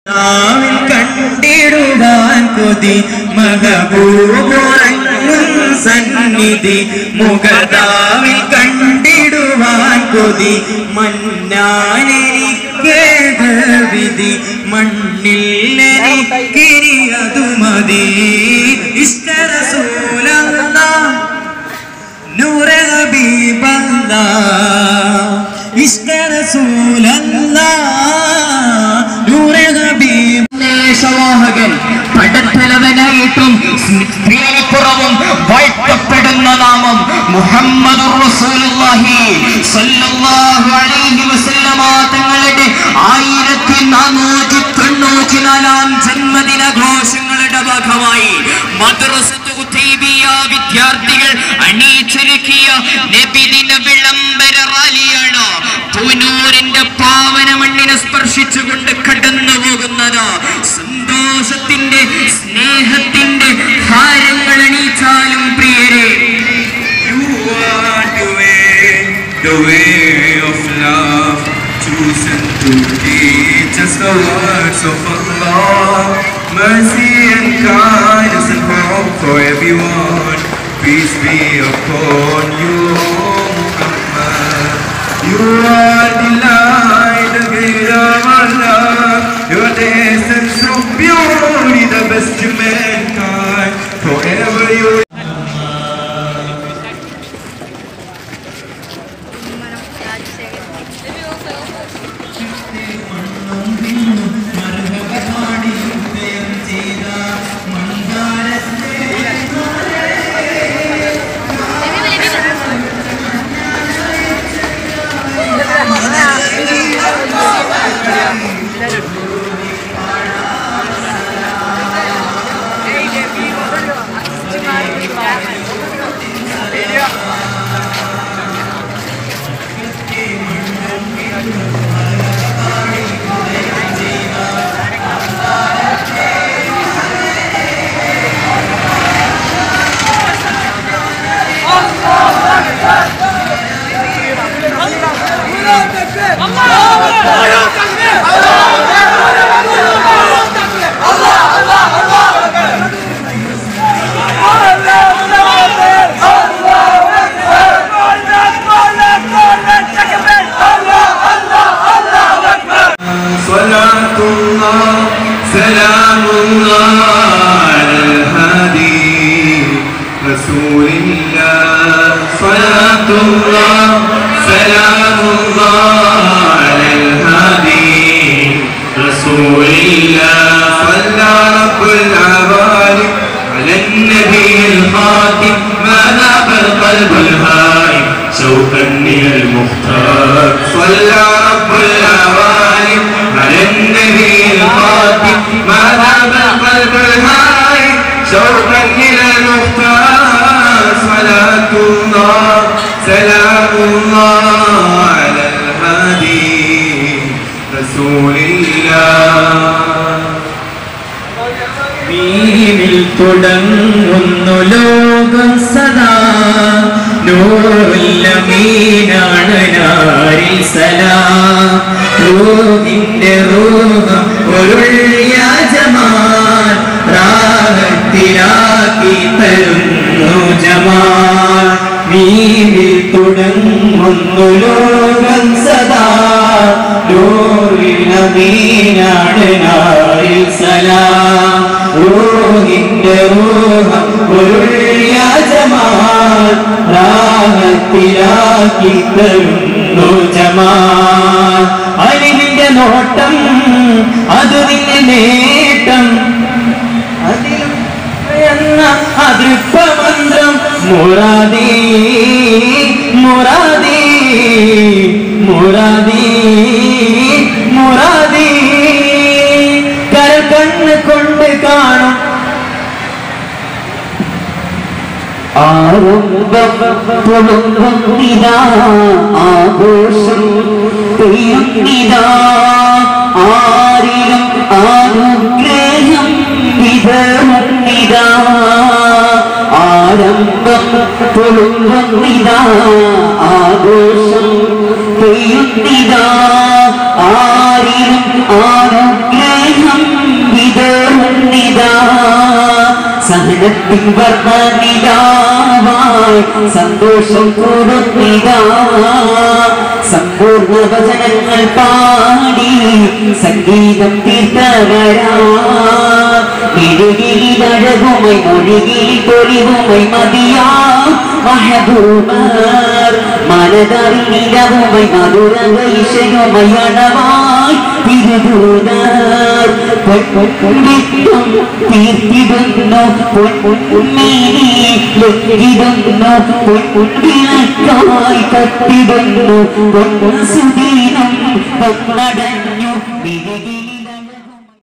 നാവിൽ കണ്ടിടുവാൻ കൊതി മകബൂറങ്ങും സന്നിധി മുഖതാവിൽ കണ്ടിടുവാൻ കൊതി മന്നാനെനിക്കേത് വിധി മണ്ണിൽ എനിക്കിനി അതു മതി ഇഷ്ടരസൂലല്ല നൂറ ഹബീബല്ല ഇഷ്ടരസൂലല്ല നൂറ ഹബീബ് സന്ദേശവാഹകൻ പടത്തലവനായിട്ടും സ്ത്രീലപ്പുറവും വാഴ്ത്തപ്പെടുന്ന നാമം മുഹമ്മദ് തങ്ങളുടെ ആയിരത്തി നാനൂറ്റി തൊണ്ണൂറ്റി നാലാം ജന്മദിനാഘോഷങ്ങളുടെ ഭാഗമായി മദ്രസത്ത് ഉത്തൈബിയ വിദ്യാർത്ഥികൾ അണിയിച്ചൊരുക്കിയ നബിദിന വിളംബര റാലിയാണ് പൂനൂരിന്റെ പാവന മണ്ണിനെ സ്പർശിച്ചുകൊണ്ട് കടന്നു പോകുന്നത് സന്തോഷത്തിന്റെ സ്നേഹത്തിന്റെ ഹാരങ്ങൾ അണിയിച്ചാലും പ്രിയരെ You are the way, the way of love, chosen to teach us the words of Allah. Mercy and kindness and hope for everyone. Peace be upon you, Muhammad. You are the light, the great of Allah. You're the essence of beauty, the best to mankind. Forever you صلاة الله سلام الله على الهادي رسول الله صلاة الله سلام الله على الهادي رسول الله صلى رب العوالم على النبي الخاتم ما ذاب القلب الهائم شوقا إلى المختار صلى رب العوالم على النبي الخاتم ما ذاب القلب الهائم شوقا إلى المختار صلاة الله سلام الله على الهادي رسول الله നീനിൽ തുടങ്ങുന്നു ലോകം സദാ നൂറുല്ലമീനാണ് നാരിൽ സലാം റൂഹിന്റെ റൂഹം പൊരുള്യാജമാൻ രാഗത്തിലാക്കി തരുന്നു ജമാൻ നീനിൽ തുടങ്ങുന്നു ലോകം സദാ നൂറിനമീനാണ് നാരിൽ സലാം റൂഹിന്റെ റൂഹം പൊരുള്യാജമാൻ രാഗത്തിലാക്കി തരുന്നു ജമാൻ അലിവിന്റെ നോട്ടം അത് നിന്റെ നേട്ടം അതിലും എന്ന അതൃപ്പമന്ത്രം മുറാദി മുറാദി മുറാദി മുറാദി കരകണ്ണ് കൊണ്ട് കാണും ആരംഭപ്പൊടുങ്ങിതാ ആഘോഷം പെയ്യുന്നിതാ ആരിലും അനുഗ്രഹം വിതറുന്നിതാ ആരംഭം പൊടുങ്ങിതാ ആഘോഷം പെയ്യുന്നിതാ ആരിലും അനുഗ്രഹം വചനത്തിൻ വർണ്ണനിലാവായി സന്തോഷം കൂടുന്നിതാ സമ്പൂർണ്ണ വചനങ്ങൾ പാടി സംഗീതം തീർത്തവരാ കിഴികിഴിലഴകുമൈ മൊഴികിൽ പൊലിവുമൈ മതിയാ മഹബൂമർ മനതറിഞ്ഞിരവുമൈ മധുര വൈശയുമൈ അണവായി തിരുദൂതർ പൊൻപൊൻവിട്ടും തീർത്തിടുന്നു പൊൻപൊൻമേനി ലംഘിടുന്നു പൊൻപൊൻവിളക്കായി കത്തിടുന്നു പൊൻസുദീനം പൊന്നടഞ്ഞ